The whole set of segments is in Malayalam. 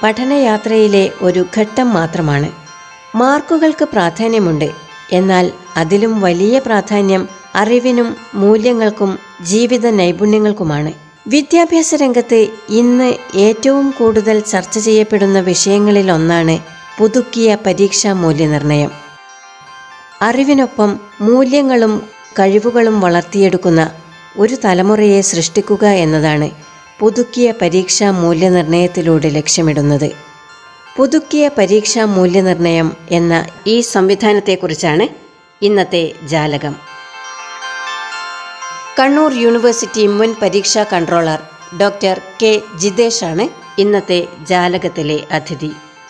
പഠനയാത്രയിലെ ഒരു ഘട്ടം മാത്രമാണ് മാർക്കുകൾക്ക് പ്രാധാന്യമുണ്ട് എന്നാൽ അതിലും വലിയ പ്രാധാന്യം അറിവിനും മൂല്യങ്ങൾക്കും ജീവിത നൈപുണ്യങ്ങൾക്കുമാണ് വിദ്യാഭ്യാസ രംഗത്ത് ഇന്ന് ഏറ്റവും കൂടുതൽ ചർച്ച ചെയ്യപ്പെടുന്ന വിഷയങ്ങളിലൊന്നാണ് പുതുക്കിയ പരീക്ഷാ മൂല്യനിർണ്ണയം അറിവിനൊപ്പം മൂല്യങ്ങളും കഴിവുകളും വളർത്തിയെടുക്കുന്ന ഒരു തലമുറയെ സൃഷ്ടിക്കുക എന്നതാണ് പുതുക്കിയ പരീക്ഷാ മൂല്യനിർണ്ണയത്തിലൂടെ ലക്ഷ്യമിടുന്നത് പുതുക്കിയ പരീക്ഷാ മൂല്യനിർണ്ണയം എന്ന ഈ സംവിധാനത്തെക്കുറിച്ചാണ് ഇന്നത്തെ ജാലകം കണ്ണൂർ യൂണിവേഴ്സിറ്റി മുൻ പരീക്ഷാ കൺട്രോളർ ഡോക്ടർ കെ ജിതേഷാണ് ഇന്നത്തെ ജാലകത്തിലെ അതിഥി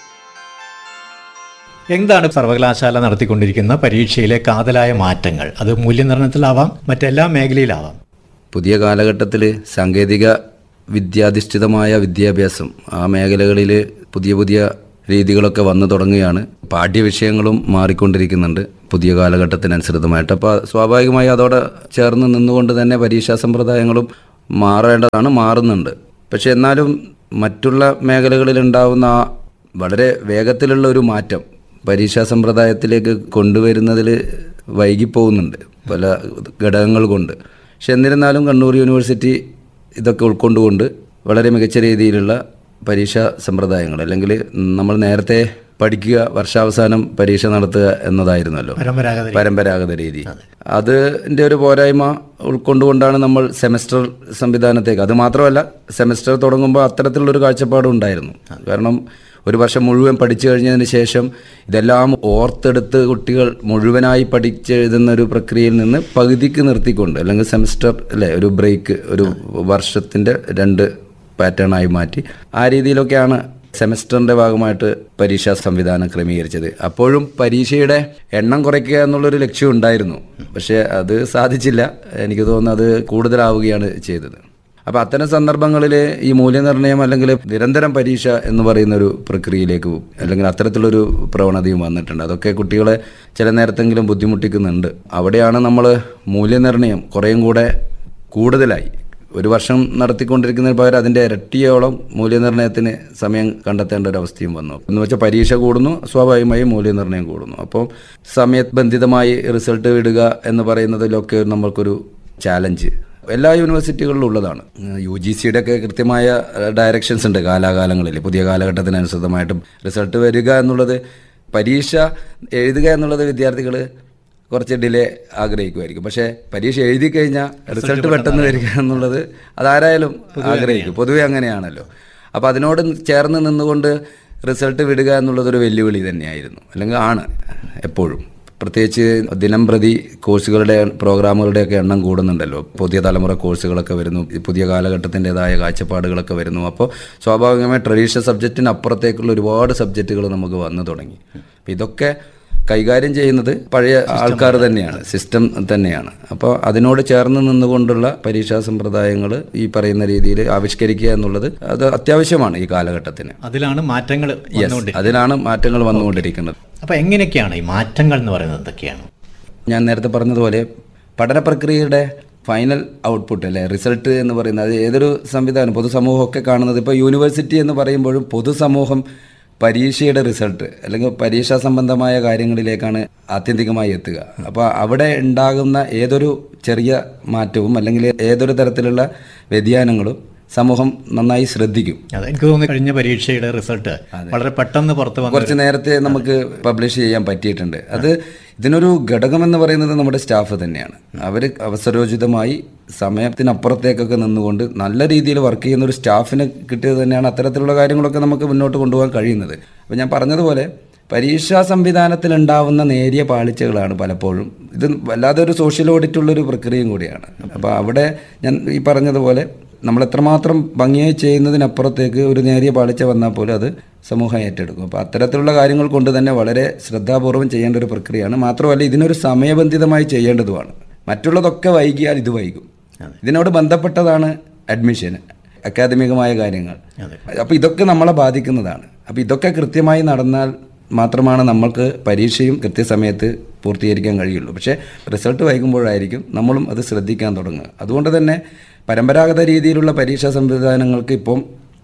എന്താണ് സർവകലാശാല നടത്തിക്കൊണ്ടിരിക്കുന്ന പരീക്ഷയിലെ കാതലായ മാറ്റങ്ങൾ അത് മൂല്യനിർണ്ണയത്തിലാവാം മറ്റെല്ലാ മേഖലയിലാവാം പുതിയ കാലഘട്ടത്തിൽ സാങ്കേതിക വിദ്യാധിഷ്ഠിതമായ വിദ്യാഭ്യാസം ആ മേഖലകളിൽ പുതിയ പുതിയ രീതികളൊക്കെ വന്നു തുടങ്ങുകയാണ് പാഠ്യവിഷയങ്ങളും മാറിക്കൊണ്ടിരിക്കുന്നുണ്ട് പുതിയ കാലഘട്ടത്തിനനുസൃതമായിട്ട് അപ്പോൾ സ്വാഭാവികമായി അതോടെ ചേർന്ന് നിന്നുകൊണ്ട് തന്നെ പരീക്ഷാ സമ്പ്രദായങ്ങളും മാറേണ്ടതാണ് മാറുന്നുണ്ട് പക്ഷെ എന്നാലും മറ്റുള്ള മേഖലകളിൽ ഉണ്ടാവുന്ന ആ വളരെ വേഗത്തിലുള്ള ഒരു മാറ്റം പരീക്ഷാ സമ്പ്രദായത്തിലേക്ക് കൊണ്ടുവരുന്നതിൽ വൈകിപ്പോകുന്നുണ്ട് പല ഘടകങ്ങൾ കൊണ്ട് പക്ഷെ എന്നിരുന്നാലും കണ്ണൂർ യൂണിവേഴ്സിറ്റി ഇതൊക്കെ ഉൾക്കൊണ്ടുകൊണ്ട് വളരെ മികച്ച രീതിയിലുള്ള പരീക്ഷാ സമ്പ്രദായങ്ങൾ അല്ലെങ്കിൽ നമ്മൾ നേരത്തെ പഠിക്കുക വർഷാവസാനം പരീക്ഷ നടത്തുക എന്നതായിരുന്നല്ലോ പരമ്പരാഗത രീതി. പരമ്പരാഗത രീതി അതിൻ്റെ ഒരു പോരായ്മ ഉൾക്കൊണ്ടുകൊണ്ടാണ് നമ്മൾ സെമസ്റ്റർ സംവിധാനത്തേക്ക് അത് മാത്രമല്ല സെമസ്റ്റർ തുടങ്ങുമ്പോൾ അത്തരത്തിലുള്ളൊരു കാഴ്ചപ്പാടും ഉണ്ടായിരുന്നു കാരണം ഒരു വർഷം മുഴുവൻ പഠിച്ചു കഴിഞ്ഞതിന് ശേഷം ഇതെല്ലാം ഓർത്തെടുത്ത് കുട്ടികൾ മുഴുവനായി പഠിച്ചെഴുതുന്ന ഒരു പ്രക്രിയയിൽ നിന്ന് പകുതിക്ക് നിർത്തിക്കൊണ്ട് അല്ലെങ്കിൽ സെമസ്റ്റർ അല്ലേ ഒരു ബ്രേക്ക് ഒരു വർഷത്തിൻ്റെ രണ്ട് പാറ്റേണായി മാറ്റി ആ രീതിയിലൊക്കെയാണ് സെമസ്റ്ററിന്റെ ഭാഗമായിട്ട് പരീക്ഷാ സംവിധാനം ക്രമീകരിച്ചത് അപ്പോഴും പരീക്ഷയുടെ എണ്ണം കുറയ്ക്കുക എന്നുള്ളൊരു ലക്ഷ്യം ഉണ്ടായിരുന്നു പക്ഷേ അത് സാധിച്ചില്ല എനിക്ക് തോന്നുന്നു അത് കൂടുതലാവുകയാണ് ചെയ്തത് അപ്പോൾ അത്തരം സന്ദർഭങ്ങളിൽ ഈ മൂല്യനിർണ്ണയം അല്ലെങ്കിൽ നിരന്തരം പരീക്ഷ എന്ന് പറയുന്ന ഒരു പ്രക്രിയയിലേക്ക് പോകും അല്ലെങ്കിൽ അത്തരത്തിലൊരു പ്രവണതയും വന്നിട്ടുണ്ട് അതൊക്കെ കുട്ടികളെ ചില നേരത്തെങ്കിലും ബുദ്ധിമുട്ടിക്കുന്നുണ്ട് അവിടെയാണ് നമ്മൾ മൂല്യനിർണ്ണയം കുറേയും കൂടെ കൂടുതലായി ഒരു വർഷം നടത്തിക്കൊണ്ടിരിക്കുന്നതിന് പകരം അതിൻ്റെ ഇരട്ടിയോളം മൂല്യനിർണ്ണയത്തിന് സമയം കണ്ടെത്തേണ്ട ഒരു അവസ്ഥയും വന്നു എന്ന് വെച്ചാൽ പരീക്ഷ കൂടുന്നു സ്വാഭാവികമായും മൂല്യനിർണ്ണയം കൂടുന്നു അപ്പോൾ സമയബന്ധിതമായി റിസൾട്ട് വിടുക എന്ന് പറയുന്നതിലൊക്കെ നമ്മൾക്കൊരു ചാലഞ്ച് എല്ലാ യൂണിവേഴ്സിറ്റികളിലും ഉള്ളതാണ് യു ജി സിയുടെ ഒക്കെ കൃത്യമായ ഡയറക്ഷൻസ് ഉണ്ട് കാലാകാലങ്ങളിൽ പുതിയ കാലഘട്ടത്തിനനുസൃതമായിട്ടും റിസൾട്ട് വരിക എന്നുള്ളത് പരീക്ഷ എഴുതുക എന്നുള്ളത് വിദ്യാർത്ഥികൾ കുറച്ച് ഡിലേ ആഗ്രഹിക്കുമായിരിക്കും പക്ഷേ പരീക്ഷ എഴുതി കഴിഞ്ഞാൽ റിസൾട്ട് പെട്ടെന്ന് വരിക എന്നുള്ളത് അതാരായാലും ആഗ്രഹിക്കും പൊതുവെ അങ്ങനെയാണല്ലോ അപ്പോൾ അതിനോട് ചേർന്ന് നിന്നുകൊണ്ട് റിസൾട്ട് വിടുക എന്നുള്ളതൊരു വെല്ലുവിളി തന്നെയായിരുന്നു അല്ലെങ്കിൽ ആണ് എപ്പോഴും പ്രത്യേകിച്ച് ദിനം പ്രതി കോഴ്സുകളുടെ പ്രോഗ്രാമുകളുടെയൊക്കെ എണ്ണം കൂടുന്നുണ്ടല്ലോ പുതിയ തലമുറ കോഴ്സുകളൊക്കെ വരുന്നു പുതിയ കാലഘട്ടത്തിൻ്റെതായ കാഴ്ചപ്പാടുകളൊക്കെ വരുന്നു അപ്പോൾ സ്വാഭാവികമായി ട്രഡീഷണൽ സബ്ജക്റ്റിന് അപ്പുറത്തേക്കുള്ള ഒരുപാട് സബ്ജക്റ്റുകൾ നമുക്ക് വന്നു തുടങ്ങി അപ്പോൾ ഇതൊക്കെ കൈകാര്യം ചെയ്യുന്നത് പഴയ ആൾക്കാർ തന്നെയാണ് സിസ്റ്റം തന്നെയാണ് അപ്പോൾ അതിനോട് ചേർന്ന് നിന്നുകൊണ്ടുള്ള പരീക്ഷാ സമ്പ്രദായങ്ങൾ ഈ പറയുന്ന രീതിയിൽ ആവിഷ്കരിക്കുക എന്നുള്ളത് അത് അത്യാവശ്യമാണ് ഈ കാലഘട്ടത്തിന് അതിലാണ് മാറ്റങ്ങൾ യെസ് വന്നുകൊണ്ടിരിക്കുന്നത് അതിനാണ് മാറ്റങ്ങൾ വന്നുകൊണ്ടിരിക്കുന്നത് അപ്പൊ എങ്ങനെയൊക്കെയാണ് ഈ മാറ്റങ്ങൾ എന്ന് പറയുന്നത് എന്തൊക്കെയാണ് ഞാൻ നേരത്തെ പറഞ്ഞതുപോലെ പഠന പ്രക്രിയയുടെ ഫൈനൽ ഔട്ട്പുട്ട് അല്ലെ റിസൾട്ട് എന്ന് പറയുന്നത് അത് ഏതൊരു സംവിധാനം പൊതുസമൂഹമൊക്കെ കാണുന്നത് ഇപ്പോൾ യൂണിവേഴ്സിറ്റി എന്ന് പറയുമ്പോഴും പൊതുസമൂഹം പരീക്ഷയുടെ റിസൾട്ട് അല്ലെങ്കിൽ പരീക്ഷാ സംബന്ധമായ കാര്യങ്ങളിലേക്കാണ് ആത്യന്തികമായി എത്തുക അപ്പോൾ അവിടെ ഉണ്ടാകുന്ന ഏതൊരു ചെറിയ മാറ്റവും അല്ലെങ്കിൽ ഏതൊരു തരത്തിലുള്ള വ്യതിയാനങ്ങളും സമൂഹം നന്നായി ശ്രദ്ധിക്കും അതെ എനിക്ക് തോന്നുന്നു കഴിഞ്ഞ പരീക്ഷയുടെ റിസൾട്ട് വളരെ പെട്ടെന്ന് പുറത്ത് വന്നു കുറച്ച് നേരത്തെ നമുക്ക് പബ്ലിഷ് ചെയ്യാൻ പറ്റിയിട്ടുണ്ട് അത് ഇതിനൊരു ഘടകം എന്ന് പറയുന്നത് നമ്മുടെ സ്റ്റാഫ് തന്നെയാണ് അവർ അവസരോചിതമായി സമയത്തിനപ്പുറത്തേക്കൊക്കെ നിന്നുകൊണ്ട് നല്ല രീതിയിൽ വർക്ക് ചെയ്യുന്ന ഒരു സ്റ്റാഫിന് കിട്ടിയത് തന്നെയാണ് അത്തരത്തിലുള്ള കാര്യങ്ങളൊക്കെ നമുക്ക് മുന്നോട്ട് കൊണ്ടുപോകാൻ കഴിയുന്നത് അപ്പോൾ ഞാൻ പറഞ്ഞതുപോലെ പരീക്ഷാ സംവിധാനത്തിൽ ഉണ്ടാവുന്ന നേരിയ പാളിച്ചകളാണ് പലപ്പോഴും ഇത് വല്ലാതെ ഒരു സോഷ്യൽ ഓഡിറ്റുള്ളൊരു പ്രക്രിയയും കൂടിയാണ് അപ്പോൾ അവിടെ ഞാൻ ഈ പറഞ്ഞതുപോലെ നമ്മൾ എത്രമാത്രം ഭംഗിയായി ചെയ്യുന്നതിനപ്പുറത്തേക്ക് ഒരു നേരിയ പാളിച്ച വന്നാൽ പോലും അത് സമൂഹം ഏറ്റെടുക്കും അപ്പോൾ അത്തരത്തിലുള്ള കാര്യങ്ങൾ കൊണ്ട് തന്നെ വളരെ ശ്രദ്ധാപൂർവം ചെയ്യേണ്ട ഒരു പ്രക്രിയയാണ് മാത്രമല്ല ഇതിനൊരു സമയബന്ധിതമായി ചെയ്യേണ്ടതുമാണ് മറ്റുള്ളതൊക്കെ വൈകിയാൽ ഇത് വൈകും ഇതിനോട് ബന്ധപ്പെട്ടതാണ് അഡ്മിഷൻ അക്കാദമികമായ കാര്യങ്ങൾ അതെ. അപ്പോൾ ഇതൊക്കെ നമ്മളെ ബാധിക്കുന്നതാണ് അപ്പോൾ ഇതൊക്കെ കൃത്യമായി നടന്നാൽ മാത്രമാണ് നമ്മൾക്ക് പരീക്ഷയും കൃത്യസമയത്ത് പൂർത്തീകരിക്കാൻ കഴിയുള്ളൂ പക്ഷേ റിസൾട്ട് വൈകുമ്പോഴായിരിക്കും നമ്മളും അത് ശ്രദ്ധിക്കാൻ തുടങ്ങുക അതുകൊണ്ട് തന്നെ പരമ്പരാഗത രീതിയിലുള്ള പരീക്ഷാ സംവിധാനങ്ങൾക്ക് ഇപ്പം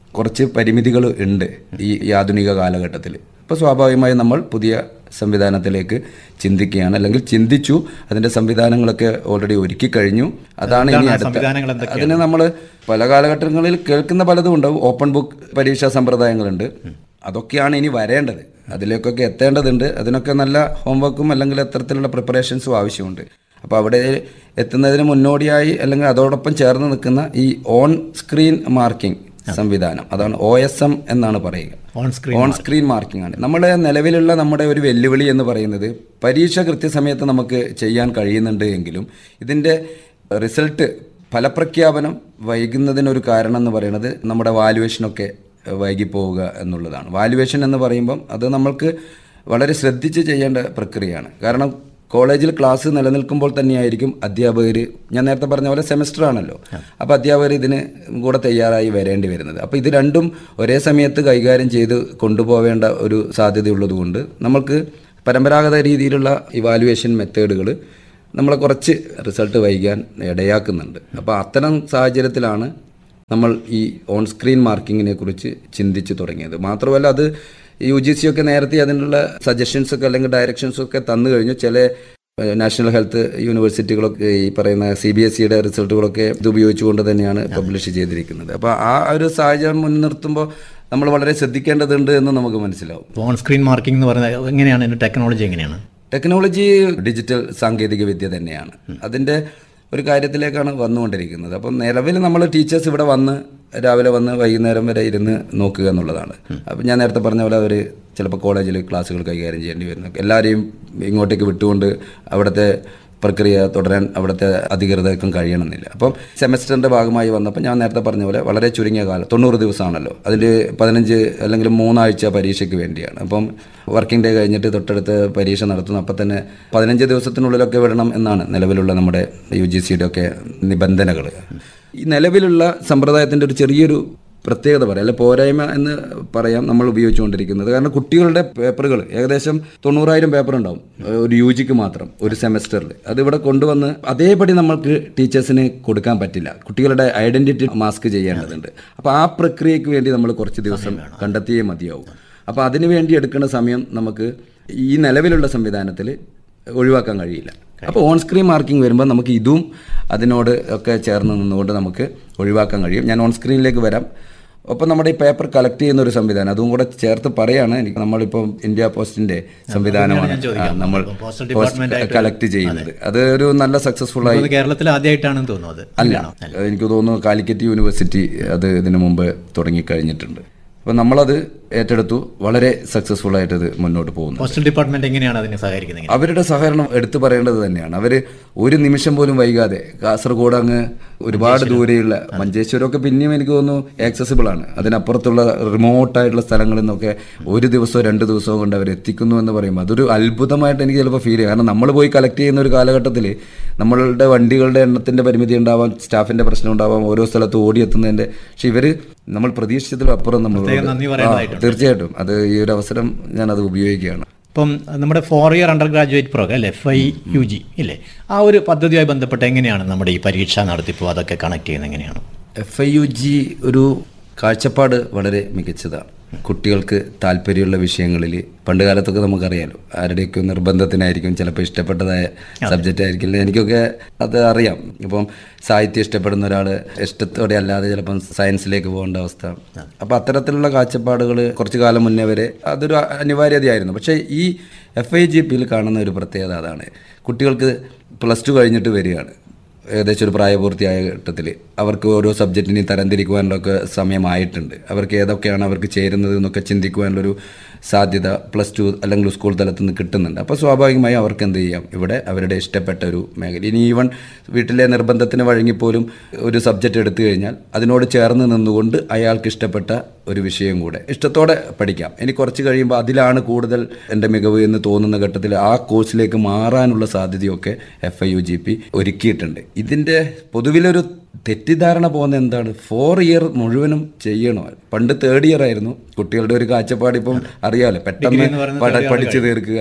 കുറച്ച് പരിമിതികൾ ഉണ്ട് ഈ ഈ ആധുനിക കാലഘട്ടത്തിൽ അപ്പോൾ സ്വാഭാവികമായും നമ്മൾ പുതിയ സംവിധാനത്തിലേക്ക് ചിന്തിക്കുകയാണ് അല്ലെങ്കിൽ ചിന്തിച്ചു അതിന്റെ സംവിധാനങ്ങളൊക്കെ ഓൾറെഡി ഒരുക്കി കഴിഞ്ഞു അതാണ് ഇനി എന്താണ് ആ അടുത്ത സംവിധാനങ്ങൾ എന്തൊക്കെയാണ്? അതിന് നമ്മൾ പല കാലഘട്ടങ്ങളിൽ കേൾക്കുന്ന പലതും ഉണ്ടാവും ഓപ്പൺ ബുക്ക് പരീക്ഷാ സമ്പ്രദായങ്ങളുണ്ട് അതൊക്കെയാണ് ഇനി വരേണ്ടത് അതിലേക്കൊക്കെ എത്തേണ്ടതുണ്ട് അതിനൊക്കെ നല്ല ഹോംവർക്കും അല്ലെങ്കിൽ അത്തരത്തിലുള്ള പ്രിപ്പറേഷൻസും ആവശ്യമുണ്ട് അപ്പോൾ അവിടെ എത്തുന്നതിന് മുന്നോടിയായി അല്ലെങ്കിൽ അതോടൊപ്പം ചേർന്ന് നിൽക്കുന്ന ഈ ഓൺ സ്ക്രീൻ മാർക്കിംഗ് സംവിധാനം അതാണ് ഒ എസ് എം എന്നാണ് പറയുക on screen on screen marking ആണ് നമ്മുടെ നിലവിലുള്ള നമ്മുടെ ഒരു വെല്ലുവിളി എന്ന് പറയുന്നത് പരീക്ഷ കൃത്യസമയത്ത് നമുക്ക് ചെയ്യാൻ കഴിയുന്നുണ്ട് എങ്കിലും ഇതിൻ്റെ റിസൾട്ട് ഫലപ്രഖ്യാപനം വൈകുന്നതിനൊരു കാരണം എന്ന് പറയുന്നത് നമ്മുടെ വാലുവേഷനൊക്കെ വൈകിപ്പോവുക എന്നുള്ളതാണ് വാലുവേഷൻ എന്ന് പറയുമ്പം അത് നമ്മൾക്ക് വളരെ ശ്രദ്ധിച്ച് ചെയ്യേണ്ട പ്രക്രിയയാണ് കാരണം കോളേജിൽ ക്ലാസ് നിലനിൽക്കുമ്പോൾ തന്നെയായിരിക്കും അധ്യാപകർ ഞാൻ നേരത്തെ പറഞ്ഞ പോലെ സെമസ്റ്റർ ആണല്ലോ അപ്പോൾ അധ്യാപകർ ഇതിന് കൂടെ തയ്യാറായി വരേണ്ടി വരുന്നത് അപ്പോൾ ഇത് രണ്ടും ഒരേ സമയത്ത് കൈകാര്യം ചെയ്ത് കൊണ്ടുപോവേണ്ട ഒരു സാധ്യതയുള്ളതുകൊണ്ട് നമുക്ക് പരമ്പരാഗത രീതിയിലുള്ള ഇവാലുവേഷൻ മെത്തേഡുകൾ നമ്മളെ കുറച്ച് റിസൾട്ട് വൈകാൻ ഇടയാക്കുന്നുണ്ട് അപ്പോൾ അത്തരം സാഹചര്യത്തിലാണ് നമ്മൾ ഈ ഓൺ സ്ക്രീൻ മാർക്കിങ്ങിനെ കുറിച്ച് ചിന്തിച്ച് തുടങ്ങിയത് മാത്രമല്ല അത് യു ജി സി ഒക്കെ നേരത്തെ അതിനുള്ള സജഷൻസ് ഒക്കെ അല്ലെങ്കിൽ ഡയറക്ഷൻസ് ഒക്കെ തന്നു കഴിഞ്ഞു ചില ഏഹ്, നാഷണൽ ഹെൽത്ത് യൂണിവേഴ്സിറ്റികളൊക്കെ ഈ പറയുന്ന സി ബി എസ് സിയുടെ റിസൾട്ടുകളൊക്കെ ഇത് ഉപയോഗിച്ചുകൊണ്ട് തന്നെയാണ് പബ്ലിഷ് ചെയ്തിരിക്കുന്നത് അപ്പോൾ ആ ഒരു സാഹചര്യം മുൻനിർത്തുമ്പോൾ നമ്മൾ വളരെ ശ്രദ്ധിക്കേണ്ടതുണ്ട് എന്ന് നമുക്ക് മനസ്സിലാവും ഓൺ സ്ക്രീൻ മാർക്കിംഗ് എന്ന് പറയുന്നത് എങ്ങനെയാണ് അതിന്റെ ടെക്നോളജി എങ്ങനെയാണ് ടെക്നോളജി ഡിജിറ്റൽ സാങ്കേതിക വിദ്യ തന്നെയാണ് അതിൻ്റെ ഒരു കാര്യത്തിലേക്കാണ് വന്നുകൊണ്ടിരിക്കുന്നത് അപ്പം നിലവിൽ നമ്മൾ ടീച്ചേഴ്സ് ഇവിടെ വന്ന് രാവിലെ വന്ന് വൈകുന്നേരം വരെ ഇരുന്ന് നോക്കുക എന്നുള്ളതാണ് അപ്പം ഞാൻ നേരത്തെ പറഞ്ഞ പോലെ അവർ ചിലപ്പോൾ കോളേജിൽ ക്ലാസ്സുകൾ കൈകാര്യം ചെയ്യേണ്ടി വരുന്നു എല്ലാവരെയും ഇങ്ങോട്ടേക്ക് വിട്ടുകൊണ്ട് അവിടുത്തെ പ്രക്രിയ തുടരാൻ അവിടുത്തെ അധികൃതർക്കും കഴിയണമെന്നില്ല അപ്പം സെമസ്റ്ററിന്റെ ഭാഗമായി വന്നപ്പോൾ ഞാൻ നേരത്തെ പറഞ്ഞ പോലെ വളരെ ചുരുങ്ങിയ കാലം തൊണ്ണൂറ് ദിവസമാണല്ലോ അതിൽ പതിനഞ്ച് അല്ലെങ്കിൽ മൂന്നാഴ്ച പരീക്ഷയ്ക്ക് വേണ്ടിയാണ് അപ്പം വർക്കിംഗ് ഡേ കഴിഞ്ഞിട്ട് തൊട്ടടുത്ത് പരീക്ഷ നടത്തുന്നു അപ്പം തന്നെ പതിനഞ്ച് ദിവസത്തിനുള്ളിലൊക്കെ വിടണം എന്നാണ് നിലവിലുള്ള നമ്മുടെ യു ജി സിയുടെ ഒക്കെ നിബന്ധനകൾ ഈ നിലവിലുള്ള സമ്പ്രദായത്തിൻ്റെ ഒരു ചെറിയൊരു പ്രത്യേകത പറയാം അല്ലെ പോരായ്മ എന്ന് പറയാം നമ്മൾ ഉപയോഗിച്ചുകൊണ്ടിരിക്കുന്നത് കാരണം കുട്ടികളുടെ പേപ്പറുകൾ ഏകദേശം തൊണ്ണൂറായിരം പേപ്പർ ഉണ്ടാവും ഒരു യു ജിക്ക് മാത്രം ഒരു സെമസ്റ്ററിൽ അത് ഇവിടെ കൊണ്ടുവന്ന് അതേപടി നമ്മൾക്ക് ടീച്ചേഴ്സിന് കൊടുക്കാൻ പറ്റില്ല കുട്ടികളുടെ ഐഡന്റിറ്റി മാസ്ക് ചെയ്യേണ്ടതുണ്ട് അപ്പോൾ ആ പ്രക്രിയയ്ക്ക് വേണ്ടി നമ്മൾ കുറച്ച് ദിവസം കണ്ടെത്തിയേ മതിയാവും അപ്പോൾ അതിനു വേണ്ടി എടുക്കുന്ന സമയം നമുക്ക് ഈ നിലവിലുള്ള സംവിധാനത്തിൽ ഒഴിവാക്കാൻ കഴിയില്ല അപ്പോൾ ഓൺ സ്ക്രീൻ മാർക്കിംഗ് വരുമ്പോൾ നമുക്ക് ഇതും അതിനോട് ഒക്കെ ചേർന്ന് നിന്നുകൊണ്ട് നമുക്ക് ഒഴിവാക്കാൻ കഴിയും ഞാൻ ഓൺ സ്ക്രീനിലേക്ക് വരാം ഒപ്പം നമ്മുടെ ഈ പേപ്പർ കളക്ട് ചെയ്യുന്ന ഒരു സംവിധാനം അതും കൂടെ ചേർത്ത് പറയാണ് എനിക്ക് നമ്മളിപ്പോൾ ഇന്ത്യ പോസ്റ്റിന്റെ സംവിധാനമാണ് ഞാൻ ചോദിക്കാൻ ആ, നമ്മൾ പോകുന്നത്. പോസ്റ്റൽ ഡിപ്പാർട്ട്മെന്റ് ആയിട്ട് കളക്ട് ചെയ്യുന്നത് അത് ഒരു നല്ല സക്സസ്ഫുൾ ആയി അത് കേരളത്തിൽ ആദ്യമായിട്ടാണെന്ന് തോന്നുന്നത് അല്ല എനിക്ക് തോന്നുന്നു കാലിക്കറ്റ് യൂണിവേഴ്സിറ്റി അത് ഇതിനു മുമ്പ് തുടങ്ങിക്കഴിഞ്ഞിട്ടുണ്ട് അപ്പോൾ നമ്മളത് ഏറ്റെടുത്തു വളരെ സക്സസ്ഫുൾ ആയിട്ട് ഇത് മുന്നോട്ട് പോകുന്നു പോസ്റ്റൽ ഡിപ്പാർട്ട്മെന്റ് എങ്ങനെയാണ് അതിനെ സഹകരിക്കുന്നത് എങ്ങനെ? അവരുടെ സഹകരണം എടുത്തു പറയേണ്ടത് തന്നെയാണ് അവർ ഒരു നിമിഷം പോലും വൈകാതെ കാസർഗോഡ് അങ്ങ് ഒരുപാട് ദൂരെയുള്ള മഞ്ചേശ്വരമൊക്കെ പിന്നെയും എനിക്ക് തോന്നുന്നു ആക്സസിബിൾ ആണ് അതിനപ്പുറത്തുള്ള റിമോട്ടായിട്ടുള്ള സ്ഥലങ്ങളിൽ നിന്നൊക്കെ ഒരു ദിവസമോ രണ്ട് ദിവസമോ കൊണ്ട് അവർ എത്തിക്കുന്നു എന്ന് പറയുമ്പോൾ അതൊരു അത്ഭുതമായിട്ട് എനിക്ക് ചിലപ്പോൾ ഫീൽ ചെയ്യും കാരണം നമ്മൾ പോയി കളക്ട് ചെയ്യുന്ന ഒരു കാലഘട്ടത്തിൽ നമ്മളുടെ വണ്ടികളുടെ എണ്ണത്തിന്റെ പരിമിതി ഉണ്ടാവാം സ്റ്റാഫിന്റെ പ്രശ്നം ഉണ്ടാവാം ഓരോ സ്ഥലത്ത് ഓടിയെത്തുന്നതിന്റെ പക്ഷെ ഇവര് നമ്മൾ പ്രതീക്ഷിച്ചതിലും അപ്പുറം നമ്മൾ പ്രത്യേകം നന്ദി പറയേണ്ടതായിട്ടുണ്ട്. തീർച്ചയായിട്ടും അത് ഈ ഒരു അവസരം ഞാനത് ഉപയോഗിക്കുകയാണ് ഇപ്പം നമ്മുടെ four year undergraduate programme അല്ലേ എഫ് ഐ യു ജി ഇല്ലേ ആ ഒരു പദ്ധതിയുമായി ബന്ധപ്പെട്ട് എങ്ങനെയാണ് നമ്മുടെ ഈ പരീക്ഷ നടത്തിപ്പോ അതൊക്കെ കണക്ട് ചെയ്യുന്നത് എങ്ങനെയാണ് എഫ് ഐ യു ജി ഒരു കാഴ്ചപ്പാട് വളരെ മികച്ചതാണ് കുട്ടികൾക്ക് താല്പര്യമുള്ള വിഷയങ്ങളിൽ പണ്ട് കാലത്തൊക്കെ നമുക്കറിയാലോ ആരുടെയൊക്കെ നിർബന്ധത്തിനായിരിക്കും ചിലപ്പോൾ ഇഷ്ടപ്പെട്ടതായ സബ്ജക്റ്റ് ആയിരിക്കില്ല എനിക്കൊക്കെ അത് അറിയാം ഇപ്പം സാഹിത്യം ഇഷ്ടപ്പെടുന്ന ഒരാൾ ഇഷ്ടത്തോടെ അല്ലാതെ ചിലപ്പം സയൻസിലേക്ക് പോകേണ്ട അവസ്ഥ അപ്പം അത്തരത്തിലുള്ള കാഴ്ചപ്പാടുകൾ കുറച്ചു കാലം മുന്നേ വരെ അതൊരു അനിവാര്യതയായിരുന്നു പക്ഷേ ഈ എഫ് ഐ ജി പിയിൽ കാണുന്ന ഒരു പ്രത്യേകത അതാണ് കുട്ടികൾക്ക് പ്ലസ് ടു കഴിഞ്ഞിട്ട് വരികയാണ് ഏകദേശം ഒരു പ്രായപൂർത്തിയായ ഘട്ടത്തിൽ അവർക്ക് ഓരോ സബ്ജക്റ്റിനെയും തരംതിരിക്കുവാനുള്ളൊക്കെ സമയമായിട്ടുണ്ട് അവർക്ക് ഏതൊക്കെയാണ് അവർക്ക് ചേരുന്നത് എന്നൊക്കെ ചിന്തിക്കുവാനുള്ളൊരു സാധ്യത പ്ലസ് ടു അല്ലെങ്കിൽ സ്കൂൾ തലത്തിൽ നിന്ന് കിട്ടുന്നുണ്ട് അപ്പോൾ സ്വാഭാവികമായി അവർക്ക് എന്ത് ചെയ്യാം ഇവിടെ അവരുടെ ഇഷ്ടപ്പെട്ട ഒരു മേഖല ഇനി ഈവൻ വീട്ടിലെ നിർബന്ധത്തിന് വഴങ്ങിപ്പോലും ഒരു സബ്ജക്റ്റ് എടുത്തു കഴിഞ്ഞാൽ അതിനോട് ചേർന്ന് നിന്നുകൊണ്ട് അയാൾക്ക് ഇഷ്ടപ്പെട്ട ഒരു വിഷയം കൂടെ ഇഷ്ടത്തോടെ പഠിക്കാം ഇനി കുറച്ച് കഴിയുമ്പോൾ അതിലാണ് കൂടുതൽ എൻ്റെ മികവ് എന്ന് തോന്നുന്ന ഘട്ടത്തിൽ ആ കോഴ്സിലേക്ക് മാറാനുള്ള സാധ്യതയൊക്കെ F Y U G P ഒരുക്കിയിട്ടുണ്ട് ഇതിൻ്റെ പൊതുവിലൊരു തെറ്റിദ്ധാരണ പോകുന്ന എന്താണ് ഫോർ ഇയർ മുഴുവനും ചെയ്യണോ പണ്ട് തേർഡ് ഇയർ ആയിരുന്നു കുട്ടികളുടെ ഒരു കാഴ്ചപ്പാട് ഇപ്പം അറിയാലോ പെട്ടെന്ന് എന്ന് പറയുന്നത് പഠ- third year പഠിച്ചു തീർക്കുക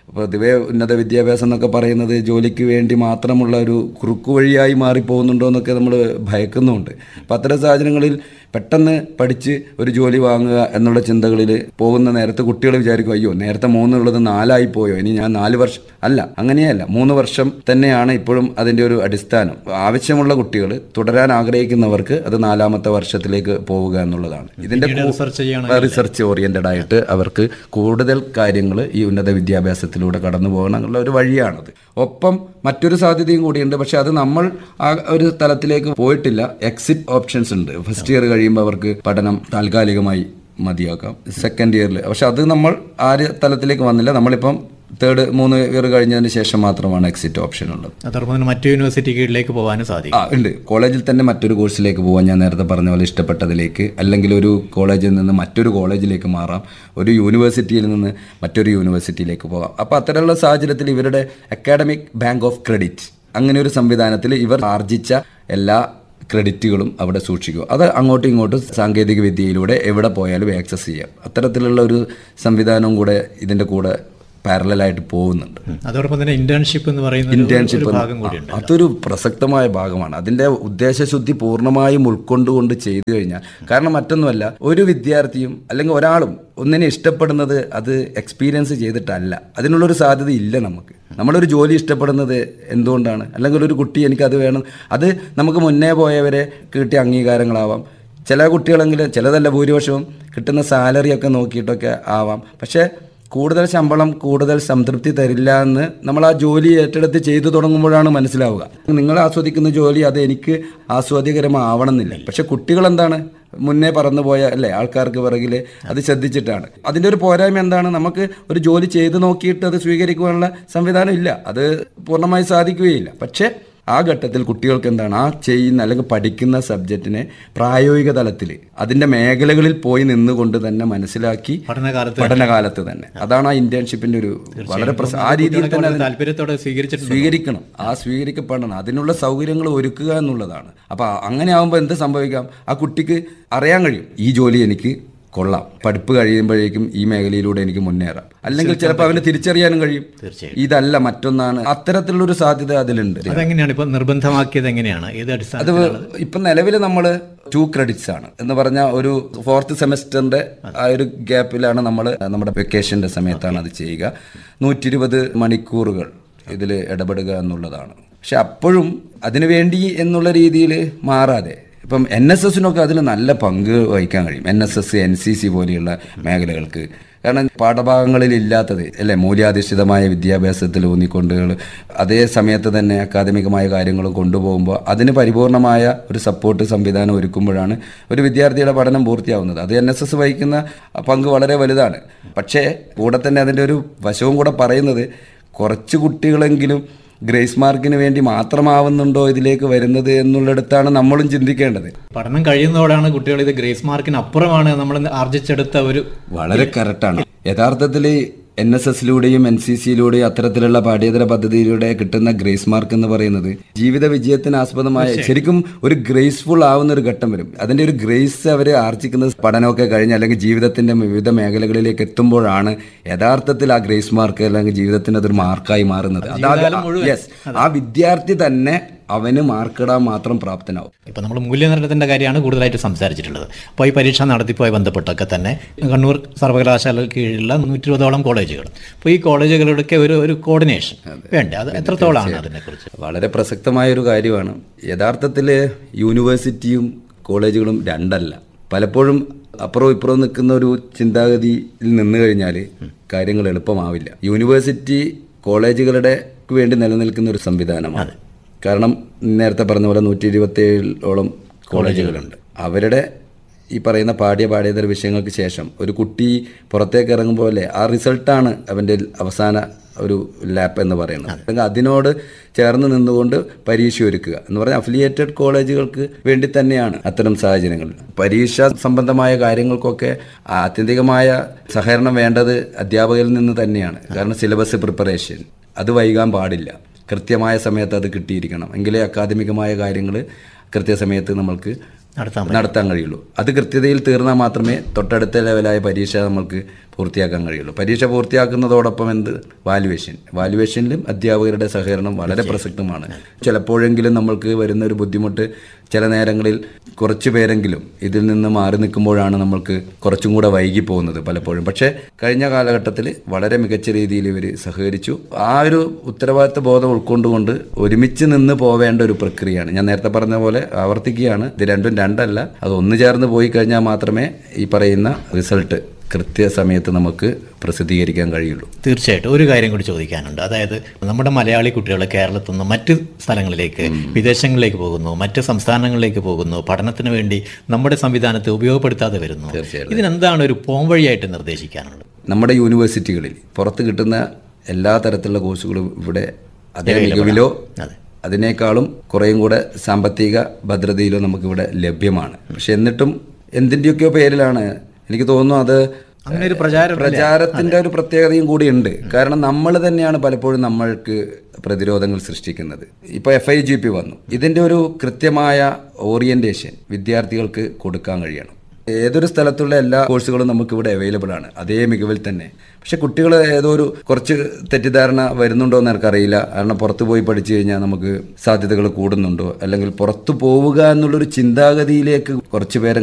പൊതുവെ ഉന്നത വിദ്യാഭ്യാസം എന്നൊക്കെ പറയുന്നത് ജോലിക്ക് വേണ്ടി മാത്രമുള്ള ഒരു കുറുക്കു വഴിയായി മാറിപ്പോകുന്നുണ്ടോ എന്നൊക്കെ നമ്മൾ ഭയക്കുന്നുണ്ട് അപ്പം അത്തരം സാഹചര്യങ്ങളിൽ പെട്ടെന്ന് പഠിച്ച് ഒരു ജോലി വാങ്ങുക എന്നുള്ള ചിന്തകളിൽ പോകുന്ന നേരത്തെ കുട്ടികൾ വിചാരിക്കും അയ്യോ നേരത്തെ മൂന്നുള്ളത് നാലായി പോയോ ഇനി ഞാൻ നാല് വർഷം അല്ല അങ്ങനെയല്ല മൂന്ന് വർഷം തന്നെയാണ് ഇപ്പോഴും അതിൻ്റെ ഒരു അടിസ്ഥാനം ആവശ്യമുള്ള കുട്ടികൾ തുടരാൻ ആഗ്രഹിക്കുന്നവർക്ക് അത് നാലാമത്തെ വർഷത്തിലേക്ക് പോവുക എന്നുള്ളതാണ് ഇതിൻ്റെ പിന്നീട് കൂ- റിസർച്ച് ചെയ്യണം റിസർച്ച് ഓറിയന്റഡ് ആയിട്ട് അവർക്ക് കൂടുതൽ കാര്യങ്ങൾ ഈ ഉന്നത വിദ്യാഭ്യാസത്തിലൂടെ കടന്നു പോകണം എന്നുള്ള ഒരു വഴിയാണത് ഒപ്പം മറ്റൊരു സാധ്യതയും കൂടിയുണ്ട് പക്ഷെ അത് നമ്മൾ ആ ഒരു തലത്തിലേക്ക് പോയിട്ടില്ല എക്സിറ്റ് ഓപ്ഷൻസ് ഉണ്ട് ഫസ്റ്റ് ഇയർ കഴിയുമ്പോൾ അവർക്ക് പഠനം താൽക്കാലികമായി മതിയാക്കാം സെക്കൻഡ് ഇയറിൽ പക്ഷെ അത് നമ്മൾ ആ ഒരു തലത്തിലേക്ക് വന്നില്ല നമ്മളിപ്പം തേർഡ് മൂന്ന് ഇയർ കഴിഞ്ഞതിന് ശേഷം മാത്രമാണ് എക്സിറ്റ് ഓപ്ഷൻ ഉള്ളത് അതോടൊപ്പം തന്നെ മറ്റു യൂണിവേഴ്സിറ്റി കീഴിലേക്ക് പോകാനും സാധിക്കും ആ ഉണ്ട് കോളേജിൽ തന്നെ മറ്റൊരു കോഴ്സിലേക്ക് പോകാൻ ഞാൻ നേരത്തെ പറഞ്ഞ പോലെ ഇഷ്ടപ്പെട്ടതിലേക്ക് അല്ലെങ്കിൽ ഒരു കോളേജിൽ നിന്ന് മറ്റൊരു കോളേജിലേക്ക് മാറാം ഒരു യൂണിവേഴ്സിറ്റിയിൽ നിന്ന് മറ്റൊരു യൂണിവേഴ്സിറ്റിയിലേക്ക് പോകാം അപ്പോൾ അത്തരമുള്ള സാഹചര്യത്തിൽ ഇവരുടെ അക്കാഡമിക് ബാങ്ക് ഓഫ് ക്രെഡിറ്റ് അങ്ങനെ ഒരു സംവിധാനത്തിൽ ഇവർ ആർജിച്ച എല്ലാ ക്രെഡിറ്റുകളും അവിടെ സൂക്ഷിക്കുക അത് അങ്ങോട്ടും ഇങ്ങോട്ടും സാങ്കേതിക വിദ്യയിലൂടെ എവിടെ പോയാലും ആക്സസ് ചെയ്യാം അത്തരത്തിലുള്ള ഒരു സംവിധാനവും കൂടെ ഇതിൻ്റെ കൂടെ പാരലായിട്ട് പോകുന്നുണ്ട് ഉം. അതോടൊപ്പം തന്നെ ഇന്റേൺഷിപ്പ് എന്ന് പറയുന്ന ഒരു- ഒരു ഇന്റേൺഷിപ്പ് ഭാഗം കൂടിയുണ്ട് അതൊരു പ്രസക്തമായ ഭാഗമാണ് അതിന്റെ ഉദ്ദേശശുദ്ധി പൂർണ്ണമായും ഉൾക്കൊണ്ടുകൊണ്ട് ചെയ്തു കഴിഞ്ഞാൽ കാരണം മറ്റൊന്നുമല്ല ഒരു വിദ്യാർത്ഥിയും അല്ലെങ്കിൽ ഒരാളും ഒന്നിനെ ഇഷ്ടപ്പെടുന്നത് അത് എക്സ്പീരിയൻസ് ചെയ്തിട്ടല്ല അതിനുള്ളൊരു സാധ്യത ഇല്ല നമുക്ക് നമ്മളൊരു ജോലി ഇഷ്ടപ്പെടുന്നത് എന്തുകൊണ്ടാണ് അല്ലെങ്കിൽ ഒരു കുട്ടി എനിക്കത് വേണം അത് നമുക്ക് മുന്നേ പോയവരെ കിട്ടിയ അംഗീകാരങ്ങളാവാം ചില കുട്ടികളെങ്കിലും ചിലതല്ല ഭൂരിപക്ഷവും കിട്ടുന്ന സാലറിയൊക്കെ നോക്കിയിട്ടൊക്കെ ആവാം പക്ഷേ കൂടുതൽ ശമ്പളം കൂടുതൽ സംതൃപ്തി തരില്ല എന്ന് നമ്മൾ ആ ജോലി ഏറ്റെടുത്ത് ചെയ്തു തുടങ്ങുമ്പോഴാണ് മനസ്സിലാവുക നിങ്ങൾ ആസ്വദിക്കുന്ന ജോലി അത് എനിക്ക് ആസ്വാദ്യകരമാവണമെന്നില്ല പക്ഷെ കുട്ടികൾ എന്താണ് മുന്നേ പറന്നുപോയ അല്ലേ ആൾക്കാർക്ക് പിറകിൽ അത് ശ്രദ്ധിച്ചിട്ടാണ് അതിൻ്റെ ഒരു പോരായ്മ എന്താണ് നമുക്ക് ഒരു ജോലി ചെയ്തു നോക്കിയിട്ട് അത് സ്വീകരിക്കുവാനുള്ള സംവിധാനം ഇല്ല അത് പൂർണ്ണമായി സാധിക്കുകയില്ല പക്ഷേ ആ ഘട്ടത്തിൽ കുട്ടികൾക്ക് എന്താണ് ആ ചെയ്യുന്ന അല്ലെങ്കിൽ പഠിക്കുന്ന സബ്ജക്റ്റിനെ പ്രായോഗിക തലത്തിൽ അതിൻ്റെ മേഖലകളിൽ പോയി നിന്നുകൊണ്ട് തന്നെ മനസ്സിലാക്കി പഠനകാലത്ത് പഠനകാലത്ത് തന്നെ അതാണ് ആ ഇന്റേൺഷിപ്പിന്റെ ഒരു വളരെ പ്രസ- ആ രീതിയിൽ കുട്ടികളൊക്കെ തന്നെ വളരെ താല്പര്യത്തോടെ സ്വീകരിച്ചിട്ടുണ്ട് സ്വീകരിക്കണം ആ സ്വീകരിക്കപ്പെടണം അതിനുള്ള സൗകര്യങ്ങൾ ഒരുക്കുക എന്നുള്ളതാണ് അപ്പൊ അങ്ങനെ ആകുമ്പോൾ എന്ത് സംഭവിക്കാം ആ കുട്ടിക്ക് അറിയാൻ കഴിയും ഈ ജോലി എനിക്ക് കൊള്ളാം പഠിപ്പ് കഴിയുമ്പോഴേക്കും ഈ മേഖലയിലൂടെ എനിക്ക് മുന്നേറാം അല്ലെങ്കിൽ ചിലപ്പോൾ അവന് തിരിച്ചറിയാനും കഴിയും തീർച്ചയായും. ഇതല്ല മറ്റൊന്നാണ് അത്തരത്തിലുള്ളൊരു സാധ്യത അതിലുണ്ട് അതെങ്ങനെയാണ് ഇപ്പൊ നിർബന്ധമാക്കിയത് എങ്ങനെയാണ് ഏത് അത് അടിസ്ഥാനത്തിലാണ് ഇപ്പം നിലവിൽ നമ്മൾ ടു ക്രെഡിറ്റ്സ് ആണ് എന്ന് പറഞ്ഞാൽ ഒരു ഫോർത്ത് സെമസ്റ്ററിന്റെ ആ ഒരു ഗ്യാപ്പിലാണ് നമ്മൾ നമ്മുടെ വെക്കേഷന്റെ സമയത്താണ് അത് ചെയ്യുക നൂറ്റി ഇരുപത് മണിക്കൂറുകൾ ഇതിൽ ഇടപെടുക എന്നുള്ളതാണ് പക്ഷെ അപ്പോഴും അതിനുവേണ്ടി എന്നുള്ള രീതിയിൽ മാറാതെ ഇപ്പം എൻ എസ് എസിനൊക്കെ അതിൽ നല്ല പങ്ക് വഹിക്കാൻ കഴിയും N S S N C C പോലെയുള്ള മേഖലകൾക്ക് കാരണം പാഠഭാഗങ്ങളിൽ ഇല്ലാത്തത് അല്ലേ മൂല്യാധിഷ്ഠിതമായ വിദ്യാഭ്യാസത്തിൽ ഊന്നിക്കൊണ്ട് അതേ സമയത്ത് തന്നെ അക്കാദമികമായ കാര്യങ്ങൾ കൊണ്ടുപോകുമ്പോൾ അതിന് പരിപൂർണമായ ഒരു സപ്പോർട്ട് സംവിധാനം ഒരുക്കുമ്പോഴാണ് ഒരു വിദ്യാർത്ഥിയുടെ പഠനം പൂർത്തിയാവുന്നത് അത് എൻ എസ് എസ് വഹിക്കുന്ന പങ്ക് വളരെ വലുതാണ് പക്ഷേ കൂടെ തന്നെ അതിൻ്റെ ഒരു വശവും കൂടെ പറയുന്നത് കുറച്ച് കുട്ടികളെങ്കിലും ഗ്രേസ് മാർക്കിന് വേണ്ടി മാത്രമാവുന്നുണ്ടോ ഇതിലേക്ക് വരുന്നത് എന്നുള്ളിടത്താണ് നമ്മളും ചിന്തിക്കേണ്ടത് പഠനം കഴിയുന്നതോടാണ് കുട്ടികൾ ഇത് ഗ്രേസ് മാർക്കിന് അപ്പുറമാണ് നമ്മൾ ആർജിച്ചെടുത്ത ഒരു വളരെ കറക്റ്റാണ് യഥാർത്ഥത്തിൽ എൻ എസ് എസിലൂടെയും എൻ സി സിയിലൂടെയും അത്തരത്തിലുള്ള പാഠ്യേതര പദ്ധതിയിലൂടെ കിട്ടുന്ന ഗ്രേസ് മാർക്ക് എന്ന് പറയുന്നത് ജീവിത വിജയത്തിന് ആസ്പദമായ ശരിക്കും ഒരു ഗ്രേസ്ഫുൾ ആവുന്ന ഒരു ഘട്ടം വരും അതിന്റെ ഒരു ഗ്രേസ് അവർ ആർജിക്കുന്ന പഠനമൊക്കെ കഴിഞ്ഞ് അല്ലെങ്കിൽ ജീവിതത്തിന്റെ വിവിധ മേഖലകളിലേക്ക് എത്തുമ്പോഴാണ് യഥാർത്ഥത്തിൽ ആ ഗ്രേസ് മാർക്ക് അല്ലെങ്കിൽ ജീവിതത്തിന് അതൊരു മാർക്കായി മാറുന്നത് ജീവിതകാലം മുഴുവൻ. യെസ് ആ വിദ്യാർത്ഥി തന്നെ അവന് മാർക്കിടാൻ മാത്രം പ്രാപ്തനാവും ഇപ്പം നമ്മൾ മൂല്യനിർണ്ണയത്തിൻ്റെ കാര്യമാണ് കൂടുതലായിട്ട് സംസാരിച്ചിട്ടുള്ളത് അപ്പോൾ ഈ പരീക്ഷ നടത്തിപ്പുമായി ബന്ധപ്പെട്ടൊക്കെ തന്നെ കണ്ണൂർ സർവകലാശാല കീഴിലുള്ള നൂറ്റി ഇരുപതോളം കോളേജുകൾ അപ്പോൾ ഈ കോളേജുകളുടെയൊക്കെ ഒരു ഒരു കോർഡിനേഷൻ വേണ്ടേ അത് എത്രത്തോളമാണ് അതിനെക്കുറിച്ച് വളരെ പ്രസക്തമായ ഒരു കാര്യമാണ് യഥാർത്ഥത്തിൽ യൂണിവേഴ്സിറ്റിയും കോളേജുകളും രണ്ടല്ല പലപ്പോഴും അപ്പുറവും ഇപ്പുറവും നിൽക്കുന്ന ഒരു ചിന്താഗതിയിൽ നിന്ന് കഴിഞ്ഞാൽ കാര്യങ്ങൾ എളുപ്പമാവില്ല യൂണിവേഴ്സിറ്റി കോളേജുകളുടെ വേണ്ടി നിലനിൽക്കുന്ന ഒരു സംവിധാനമാണ് കാരണം നേരത്തെ പറഞ്ഞ പോലെ നൂറ്റി ഇരുപത്തിയേഴോളം കോളേജുകളുണ്ട് അവരുടെ ഈ പറയുന്ന പാഠ്യ പാഠ്യേതര വിഷയങ്ങൾക്ക് ശേഷം ഒരു കുട്ടി പുറത്തേക്ക് ഇറങ്ങുമ്പോൾ അല്ലേ ആ റിസൾട്ടാണ് അവൻ്റെ അവസാന ഒരു ലാപ്പ് എന്ന് പറയുന്നത് അല്ലെങ്കിൽ അതിനോട് ചേർന്ന് നിന്നുകൊണ്ട് പരീക്ഷ ഒരുക്കുക എന്ന് പറഞ്ഞാൽ അഫിലിയേറ്റഡ് കോളേജുകൾക്ക് വേണ്ടി തന്നെയാണ് അത്തരം സാഹചര്യങ്ങൾ പരീക്ഷ സംബന്ധമായ കാര്യങ്ങൾക്കൊക്കെ ആത്യന്തികമായ സഹകരണം വേണ്ടത് അധ്യാപകരിൽ നിന്ന് തന്നെയാണ് കാരണം സിലബസ് പ്രിപ്പറേഷൻ അത് വൈകാൻ പാടില്ല കൃത്യമായ സമയത്ത് അത് കിട്ടിയിരിക്കണം എങ്കിലേ അക്കാദമികമായ കാര്യങ്ങൾ കൃത്യസമയത്ത് നമ്മൾക്ക് നടത്താൻ പറ്റും. നടത്താൻ കഴിയുള്ളൂ അത് കൃത്യതയിൽ തീർന്നാൽ മാത്രമേ തൊട്ടടുത്ത ലെവലായ പരീക്ഷ നമുക്ക് പൂർത്തിയാക്കാൻ കഴിയുള്ളൂ പരീക്ഷ പൂർത്തിയാക്കുന്നതോടൊപ്പം എന്ത് വാലുവേഷൻ വാലുവേഷനിലും അധ്യാപകരുടെ സഹകരണം വളരെ പ്രസക്തമാണ് ചിലപ്പോഴെങ്കിലും നമ്മൾക്ക് വരുന്ന ഒരു ബുദ്ധിമുട്ട് ചില നേരങ്ങളിൽ കുറച്ചു പേരെങ്കിലും ഇതിൽ നിന്ന് മാറി നിൽക്കുമ്പോഴാണ് നമ്മൾക്ക് കുറച്ചും കൂടെ വൈകി പോകുന്നത് പലപ്പോഴും പക്ഷേ കഴിഞ്ഞ കാലഘട്ടത്തിൽ വളരെ മികച്ച രീതിയിൽ ഇവർ സഹകരിച്ചു ആ ഒരു ഉത്തരവാദിത്ത ബോധം ഉൾക്കൊണ്ടുകൊണ്ട് ഒരുമിച്ച് നിന്ന് പോവേണ്ട ഒരു പ്രക്രിയയാണ് ഞാൻ നേരത്തെ പറഞ്ഞ പോലെ ആവർത്തിക്കുകയാണ് ഇത് രണ്ടും രണ്ടല്ല അത് ഒന്ന് ചേർന്ന് പോയി കഴിഞ്ഞാൽ മാത്രമേ ഈ പറയുന്ന റിസൾട്ട് കൃത്യസമയത്ത് നമുക്ക് പ്രസിദ്ധീകരിക്കാൻ കഴിയുള്ളൂ തീർച്ചയായിട്ടും ഒരു കാര്യം കൂടി ചോദിക്കാനുണ്ട് അതായത് നമ്മുടെ മലയാളി കുട്ടികൾ കേരളത്തിൽ നിന്ന് മറ്റ് സ്ഥലങ്ങളിലേക്ക് വിദേശങ്ങളിലേക്ക് പോകുന്നു മറ്റ് സംസ്ഥാനങ്ങളിലേക്ക് പോകുന്നു പഠനത്തിന് വേണ്ടി നമ്മുടെ സംവിധാനത്തെ ഉപയോഗപ്പെടുത്താതെ വരുന്നു തീർച്ചയായിട്ടും. ഇതിനെന്താണ് ഒരു പോംവഴിയായിട്ട് നിർദ്ദേശിക്കാനുള്ളത് നമ്മുടെ യൂണിവേഴ്സിറ്റികളിൽ പുറത്ത് കിട്ടുന്ന എല്ലാ തരത്തിലുള്ള കോഴ്സുകളും ഇവിടെ അതേ മികവിലോ അതെ. അതിനേക്കാളും കുറേയും കൂടെ സാമ്പത്തിക ഭദ്രതയിലോ നമുക്കിവിടെ ലഭ്യമാണ് പക്ഷെ എന്നിട്ടും എന്തിൻ്റെയൊക്കെയോ പേരിലാണ് എനിക്ക് തോന്നുന്നു അത് അങ്ങനെ ഒരു പ്രചാരം പ്രചാരത്തിന്റെ ഒരു പ്രത്യേകതയും കൂടിയുണ്ട് കാരണം നമ്മൾ തന്നെയാണ് പലപ്പോഴും നമ്മൾക്ക് പ്രതിരോധങ്ങൾ സൃഷ്ടിക്കുന്നത് ഇപ്പൊ എഫ് ഐ ജി പി വന്നു ഇതിന്റെ ഒരു കൃത്യമായ ഓറിയന്റേഷൻ വിദ്യാർത്ഥികൾക്ക് കൊടുക്കാൻ കഴിയണം ഏതൊരു സ്ഥലത്തുള്ള എല്ലാ കോഴ്സുകളും നമുക്ക് ഇവിടെ അവൈലബിൾ ആണ് അതേ മികവിൽ തന്നെ പക്ഷെ കുട്ടികൾ ഏതോ ഒരു കുറച്ച് തെറ്റിദ്ധാരണ വരുന്നുണ്ടോ എന്ന് എനിക്കറിയില്ല കാരണം പുറത്ത് പോയി പഠിച്ചു കഴിഞ്ഞാൽ നമുക്ക് സാധ്യതകൾ കൂടുന്നുണ്ടോ അല്ലെങ്കിൽ പുറത്തു പോവുക എന്നുള്ളൊരു ചിന്താഗതിയിലേക്ക് കുറച്ച് പേരെ